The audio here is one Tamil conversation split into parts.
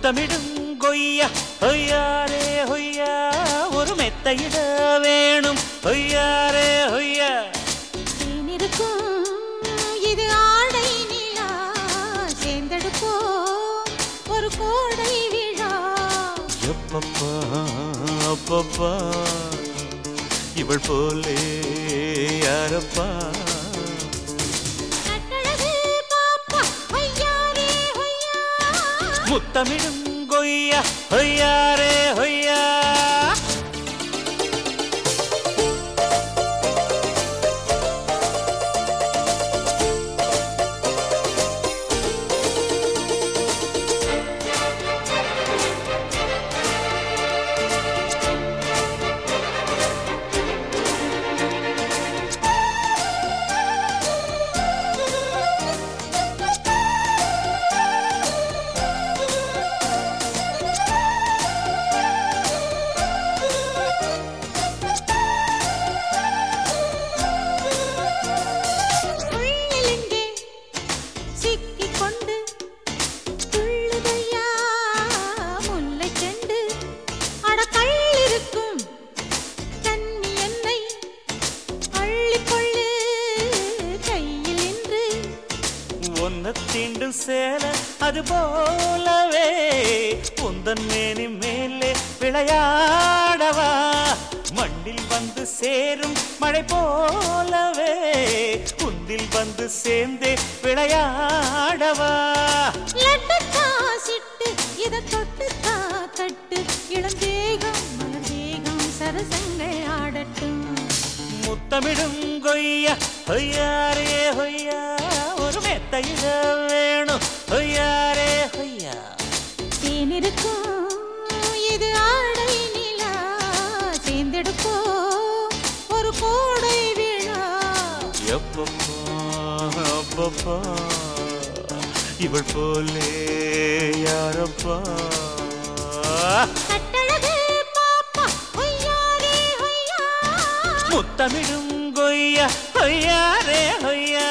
முத்தமிடும் கொய்யா ஹொய்யாரே ஹொய்யா ஒரு மெத்தையிட வேணும் ஹொய்யாரே ஹொய்யா தேனிருக்கும் இது ஆடை நிலா சேர்ந்தெடுப்போம் ஒரு கோடை விழா எப்பப்பா அப்பப்பா இவள் போலே யாரப்பா கட்டழகு பாப்பா ஹொய்யாரே ஹொய்யா முத்தமிடும் கொய்யா ஹொய்யாரே ஹொய்யா உள்ளிலிங்கே சிக்கிக் கொண்டு துள்ளுதையா முல்லைச் செண்டு அட கள்ளிருக்கும் கன்னி என்னை அள்ளிக்கொள்ளு கையில் இன்று ஒன்ன தீண்டும் சேல அது போலவே உந்தன் மேனி மேலே விளையாடவா மண்ணில் வந்து சேரும் மழை போலவே உந்தில் வந்து சேர்ந்தே விளையாடவா லட்டு காசிட்டு இத தொட்டு தட்டு இளந்தேகம் மலர்தேகம் சரசங்கள் ஆடட்டும் முத்தமிடும் கொய்யா ஹொய்யாரே ஹொய்யா ஒரு மெத்தையிட வேணும் ஹொய்யாரே ஹொய்யா தேனிருக்கும் இது ஆடை நிலா சேர்ந்தெடுப்போம் ஒரு கோடை விழா எப்பப்பா அப்பப்பா இவள் போலே யாரப்பா கட்டழகு பாப்பா ஹொய்யாரே ஹொய்யா முத்தமிடும் கொய்யா ஹொய்யாரே ஹொய்யா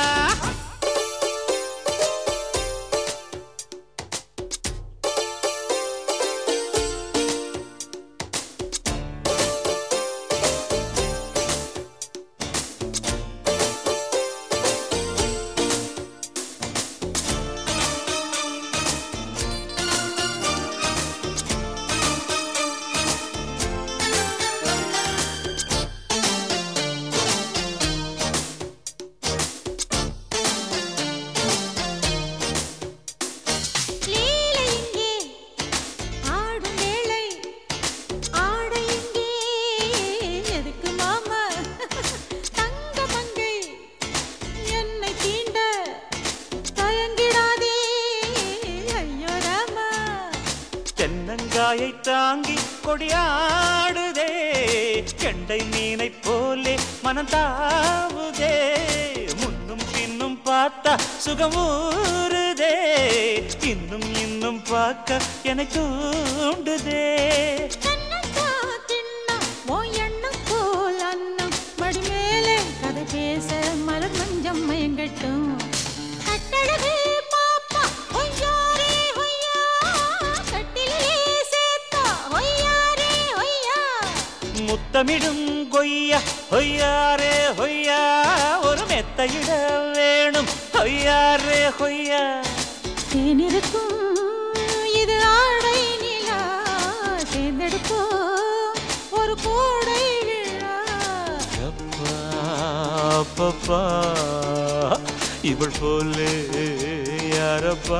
லீலை இங்கே ஆடும் வேளை ஆடை இங்கே எதுக்கு மாமா தங்க மங்கை என்னை தீண்ட தயங்கிடாதே ஐயோ ராமா தென்னங்காயை தாங்கி கொடியாடுதே கெண்டை மீனை போலே மனம் தாவுதே முன்னும் பின்னும் பார்த்தா சுகம் ஊறுதே இன்னும் இன்னும் பார்க்க என தூண்டுதே கண்ணத்தா தின்னா உன் எண்ணம் போல் அன்னம் மடி மேலே கதை பேச மலர் மஞ்சம் மயங்கட்டும் கட்டழகு பாப்பா ஒய்யாரே ஒய்யா கட்டிலே சேர்த்தா ஒய்யாரே ஒய்யா முத்தமிடும் கொய்யா ஹொய்யாரே ஹொய்யா ஒரு மெத்தையிட வேணும் ஹொய்யாரே ஹொய்யா தேனிருக்கும் இது ஆடை நிலா சேர்ந்தெடுப்போம் ஒரு கோடை விழா அப்பா, அப்பப்பா இவள் போலே யாரப்பா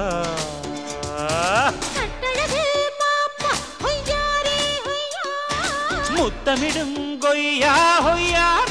கட்டழகு பாப்பா ஒய்யாரே ஒய்யா முத்தமிடும் கொய்யா ஹொய்யா